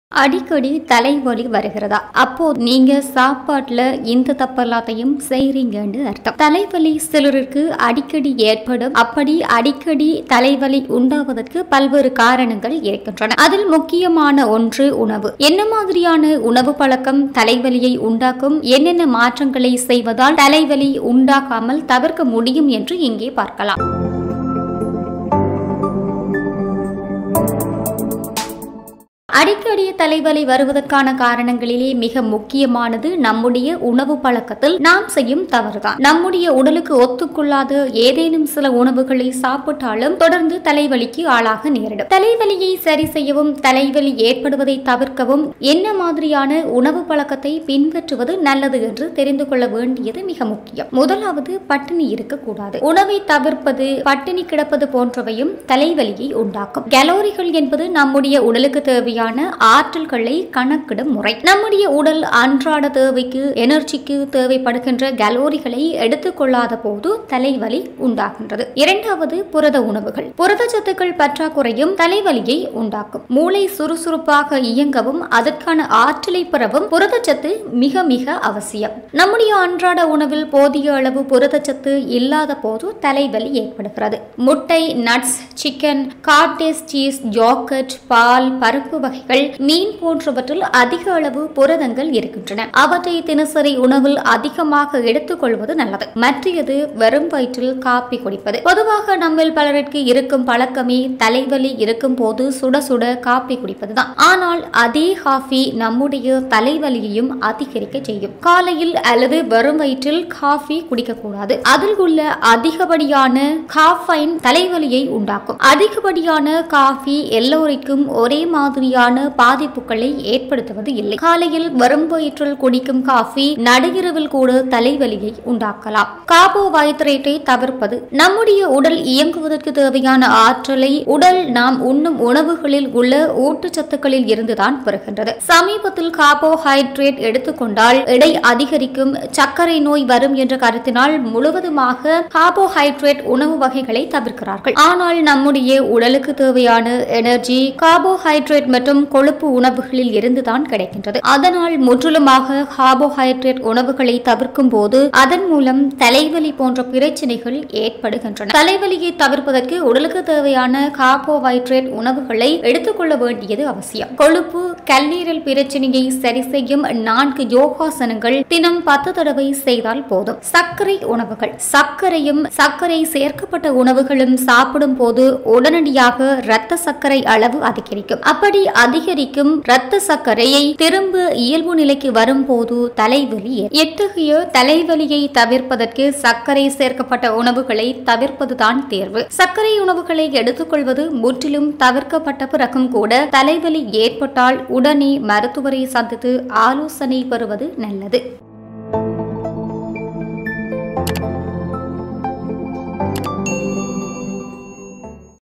அடிக்கடி தலைவலி வருகிறதா அப்போ நீங்க சாப்பாட்டுல இந்த தப்பெல்லாத்தையும் செய்றீங்கன்னு அர்த்தம் தலைவலி சிலருக்கு அடிக்கடி ஏற்படும் அப்படி அடிக்கடி தலைவலி உண்டாவதற்கு பல்வேறு காரணங்கள் இருக்கின்றன அதில் முக்கியமான ஒன்று உணவு என்ன மாதிரியான உணவு பழக்கம் தலைவலியை உண்டாக்கும் என்னென்ன மாற்றங்களை செய்வதால் தலைவலி உண்டாகாமல் தவிர்க்க முடியும் என்று இங்கே பார்க்கலாம் அடிக்கடி தலைவலி வருவதற்கான காரணங்களிலே மிக முக்கியமானது நம்முடைய உணவு பழக்கத்தில் நாம் செய்யும் தவறுதான் நம்முடைய உடலுக்கு ஒத்துக்கொள்ளாத ஏதேனும் சில உணவுகளை சாப்பிட்டாலும் தொடர்ந்து தலைவலிக்கு ஆளாக நேரிடும் தலைவலியை சரி செய்யவும் தலைவலி ஏற்படுவதை தவிர்க்கவும் என்ன மாதிரியான உணவு பழக்கத்தை பின்பற்றுவது நல்லது என்று தெரிந்து கொள்ள வேண்டியது மிக முக்கியம் முதலாவது பட்டினி இருக்கக்கூடாது உணவை தவிர்ப்பது பட்டினி கிடப்பது போன்றவையும் தலைவலியை உண்டாக்கும் கலோரிகள் என்பது நம்முடைய உடலுக்கு தேவையான ஆற்றல்களை கணக்கிடும் முறை நம்முடைய உடல் அன்றாட தேவைக்கு எனர்ஜிக்கு தேவைப்படுகின்ற கலோரிகளை எடுத்துக்கொள்ளாத போது தலைவலி உண்டாகின்றது இரண்டாவது புரத உணவுகள் புரத சத்துக்கள் பற்றாக்குறையும் தலைவலியை உண்டாக்கும் மூளை சுறுசுறுப்பாக இயங்கவும் அதற்கான ஆற்றலை பெறவும் புரதச்சத்து மிக மிக அவசியம் நம்முடைய அன்றாட உணவில் போதிய அளவு புரதச்சத்து இல்லாத போது தலைவலி ஏற்படுகிறது முட்டை நட்ஸ் சிக்கன் கார்டேஸ் சீஸ் யோகட் பால் பருப்பு வகைகள் மீன் போன்றவற்றில் அதிக அளவு புரதங்கள் இருக்கின்றன அவற்றை தினசரி உணவில் அதிகமாக எடுத்துக்கொள்வது நல்லது மற்றது வெறும் வயிற்றில் காப்பி குடிப்பது பொதுவாக நம்மில் பலருக்கு இருக்கும் பழக்கமே தலைவலி இருக்கும் போது சுட சுட காப்பி குடிப்பதுதான் ஆனால் அதே காஃபி நம்முடைய தலைவலியையும் அதிகரிக்க செய்யும் காலையில் அல்லது வெறும் வயிற்றில் காஃபி குடிக்கக்கூடாது அதில் உள்ள அதிகப்படியான காஃபைன் தலைவலியை உண்டாக்கும் அதிகப்படியான காஃபி எல்லோருக்கும் ஒரே மாதிரியான பாதிப்புகளை ஏற்படுத்துவது இல்லை காலையில் வரும் வயிற்றில் குடிக்கும் காஃபி நடுஇரவில் கூட தலைவலியை உண்டாக்கலாம் கார்போஹைட்ரேட்டை தவிர்ப்பது நம்முடைய உடல் இயங்குவதற்கு தேவையான ஆற்றலை உடல் நாம் உண்ணும் உணவுகளில் உள்ள ஊட்டச்சத்துக்களில் இருந்துதான் பெறுகின்றது சமீபத்தில் கார்போஹைட்ரேட் எடுத்துக்கொண்டால் எடை அதிகரிக்கும் சர்க்கரை நோய் வரும் என்ற கருத்தினால் முழுவதுமாக கார்போஹைட்ரேட் உணவு வகைகளை தவிர்க்கிறார்கள் ஆனால் நம்முடைய உடலுக்கு தேவையான எனர்ஜி கார்போஹைட்ரேட் மற்றும் கொழுப்பு உணவுகளில் இருந்துதான் கிடைக்கின்றது அதனால் முற்றிலுமாக கார்போஹைட்ரேட் உணவுகளை தவிர்க்கும் போது அதன் மூலம் தலைவலி போன்ற பிரச்சனைகள் ஏற்படுகின்றன தலைவலியை தவிர்ப்பதற்கு உடலுக்கு தேவையான கார்போஹைட்ரேட் உணவுகளை எடுத்துக்கொள்ள வேண்டியது அவசியம் கொழுப்பு கல்லீரல் பிரச்சனையை சரி செய்யும் நான்கு யோகாசனங்கள் தினம் பத்து தடவை செய்தால் போதும் சர்க்கரை உணவுகள் சர்க்கரையும் சர்க்கரை சேர்க்கப்பட்ட உணவுகளும் சாப்பிடும் போது உடனடியாக இரத்த சர்க்கரை அளவு அதிகரிக்கும் அப்படி அதிகரிக்கும் இரத்த சர்க்கரையை திரும்ப இயல்பு நிலைக்கு வரும்போது தலைவலி ஏற்படும். எத்தகைய தலைவலியை தவிர்ப்பதற்கு சர்க்கரை சேர்க்கப்பட்ட உணவுகளை தவிர்ப்பதுதான் தேர்வு சர்க்கரை உணவுகளை எடுத்துக்கொள்வது முற்றிலும் தவிர்க்கப்பட்ட பிறகும் கூட தலைவலி ஏற்பட்டால் உடனே மருத்துவரை சந்தித்து ஆலோசனை பெறுவது நல்லது